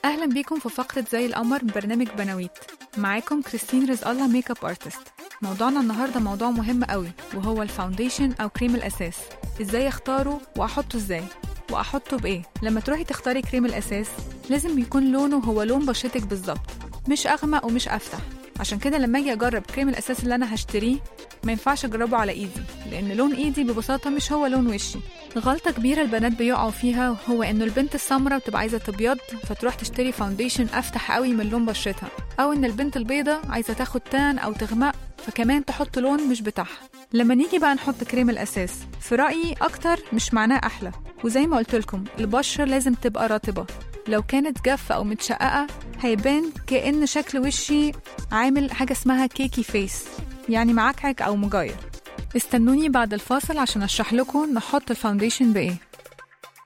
أهلا بيكم في فقرة زي القمر من برنامج بناويت معاكم كريستين رزق الله ميك اب ارتست موضوعنا النهاردة موضوع مهم قوي وهو الفاونديشن أو كريم الأساس إزاي أختاره وأحطه إزاي وأحطه بإيه لما تروحي تختاري كريم الأساس لازم يكون لونه هو لون بشرتك بالظبط مش أغمق ومش أفتح عشان كده لما أجي أجرب كريم الأساس اللي أنا هشتريه ما ينفعش أجربه على إيدي لأن لون إيدي ببساطة مش هو لون وشي غلطة كبيرة البنات بيقعوا فيها هو إنه البنت السمراء بتبقى عايزة تبيض فتروح تشتري فاونديشن أفتح قوي من لون بشرتها أو إن البنت البيضة عايزة تاخد تان أو تغمق فكمان تحط لون مش بتاعها لما نيجي بقى نحط كريم الأساس في رأيي أكتر مش معناه أحلى وزي ما قلت لكم البشرة لازم تبقى رطبة لو كانت جافة أو متشققة هيبان كأن شكل وشي عامل حاجة اسمها كيكي فيس يعني معكعك أو مجاير استنوني بعد الفاصل عشان أشرح لكم نحط الفاونديشن بإيه